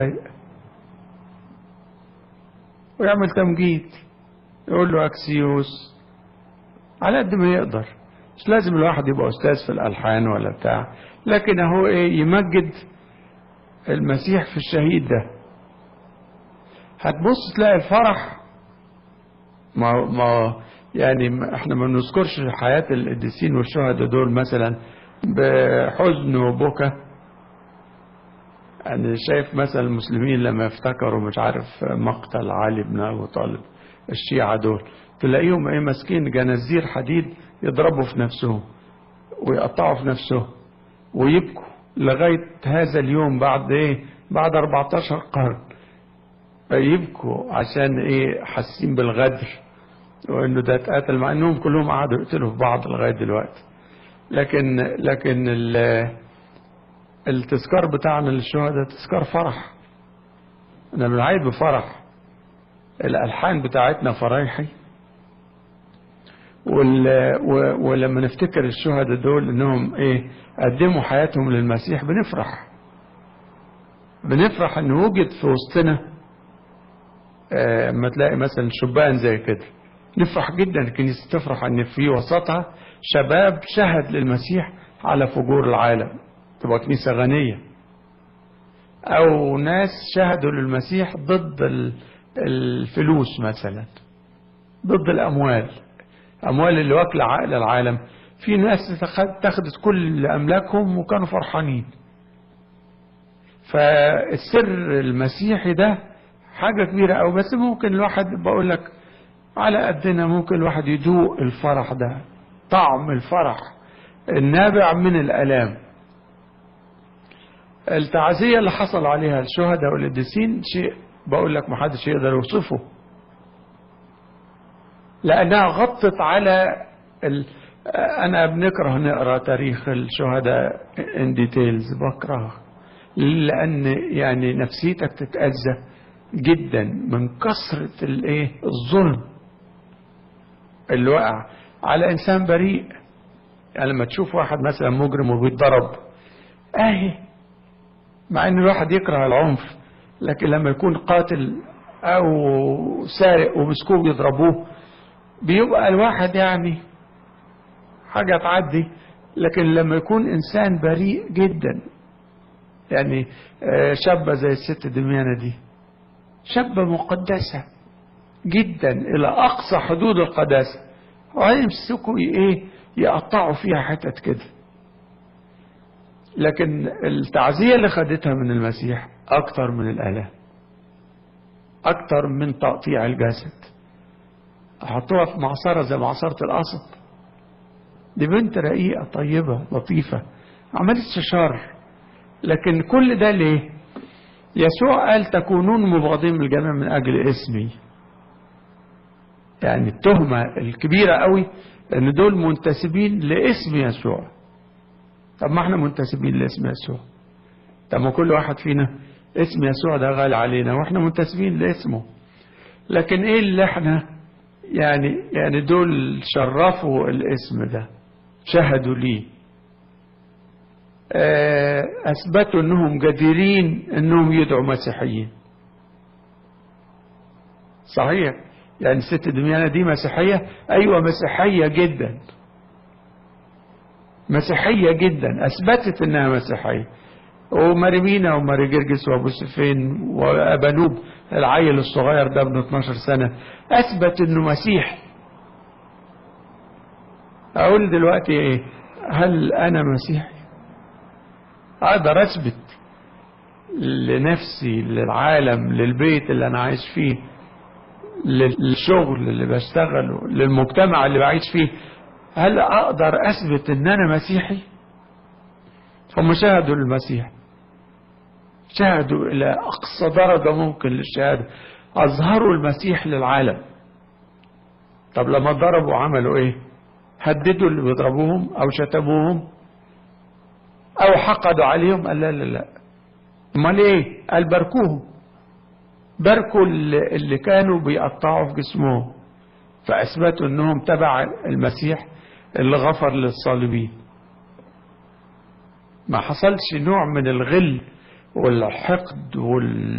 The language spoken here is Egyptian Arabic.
ويعمل تمجيد يقول له اكسيوس على قد ما يقدر مش لازم الواحد يبقى استاذ في الالحان ولا بتاع لكن هو ايه يمجد المسيح في الشهيد ده هتبص تلاقي الفرح ما ما يعني احنا ما بنذكرش حياة القديسين والشهداء دول مثلا بحزن وبكى أنا شايف مثلا المسلمين لما يفتكروا مش عارف مقتل علي بن أبي طالب الشيعة دول تلاقيهم ايه ماسكين جنازير حديد يضربوا في نفسهم ويقطعوا في نفسهم ويبكوا لغاية هذا اليوم بعد ايه بعد 14 قرن يبكوا عشان ايه حاسين بالغدر وانه ده اتقتل مع انهم كلهم قعدوا يقتلوا في بعض لغايه دلوقتي لكن لكن التذكار بتاعنا للشهداء تذكار فرح انا بنعيد بفرح الالحان بتاعتنا فرايحي ولما نفتكر الشهداء دول انهم ايه قدموا حياتهم للمسيح بنفرح بنفرح انه وجد في وسطنا اما تلاقي مثلا شبان زي كده نفرح جدا الكنيسة تفرح ان في وسطها شباب شهد للمسيح على فجور العالم تبقى كنيسة غنية او ناس شهدوا للمسيح ضد الفلوس مثلا ضد الاموال اموال اللي واكله عقل العالم في ناس تاخدت كل املاكهم وكانوا فرحانين فالسر المسيحي ده حاجة كبيرة أو بس ممكن الواحد بقول لك على قدنا ممكن الواحد يدوق الفرح ده طعم الفرح النابع من الألام التعزية اللي حصل عليها الشهداء والقديسين شيء بقول لك محدش يقدر يوصفه لأنها غطت على ال... أنا بنكره نقرأ تاريخ الشهداء ان ديتيلز بكره لأن يعني نفسيتك تتأذى جدا من كثرة الايه الظلم اللي وقع على انسان بريء يعني لما تشوف واحد مثلا مجرم وبيتضرب اهي مع ان الواحد يكره العنف لكن لما يكون قاتل او سارق ومسكوه بيضربوه بيبقى الواحد يعني حاجة تعدي لكن لما يكون انسان بريء جدا يعني شابة زي الست دميانة دي شابة مقدسة جدا إلى أقصى حدود القداسة وهيمسكوا إيه يقطعوا فيها حتت كده لكن التعزية اللي خدتها من المسيح أكتر من الآلام أكتر من تقطيع الجسد حطوها في معصرة زي معصرة القصب دي بنت رقيقة طيبة لطيفة عملتش شر لكن كل ده ليه يسوع قال تكونون مبغضين من الجميع من أجل اسمي يعني التهمة الكبيرة قوي ان دول منتسبين لاسم يسوع طب ما احنا منتسبين لاسم يسوع طب ما كل واحد فينا اسم يسوع ده غالي علينا واحنا منتسبين لاسمه لكن ايه اللي احنا يعني يعني دول شرفوا الاسم ده شهدوا ليه اثبتوا انهم جديرين انهم يدعوا مسيحيين صحيح يعني الست دميانة دي مسيحية ايوه مسيحية جدا مسيحية جدا اثبتت انها مسيحية وماريمينا وماري جرجس وابو سفين وابانوب العيل الصغير ده ابن 12 سنة اثبت انه مسيحي اقول دلوقتي ايه هل انا مسيحي اقدر اثبت لنفسي للعالم للبيت اللي انا عايش فيه للشغل اللي بشتغله للمجتمع اللي بعيش فيه هل اقدر اثبت ان انا مسيحي هم شاهدوا المسيح شاهدوا الى اقصى درجة ممكن للشهادة اظهروا المسيح للعالم طب لما ضربوا عملوا ايه هددوا اللي بيضربوهم او شتموهم او حقدوا عليهم قال لا لا لا امال ايه قال باركوهم باركوا اللي كانوا بيقطعوا في جسمهم فاثبتوا انهم تبع المسيح اللي غفر للصالبين ما حصلش نوع من الغل والحقد وال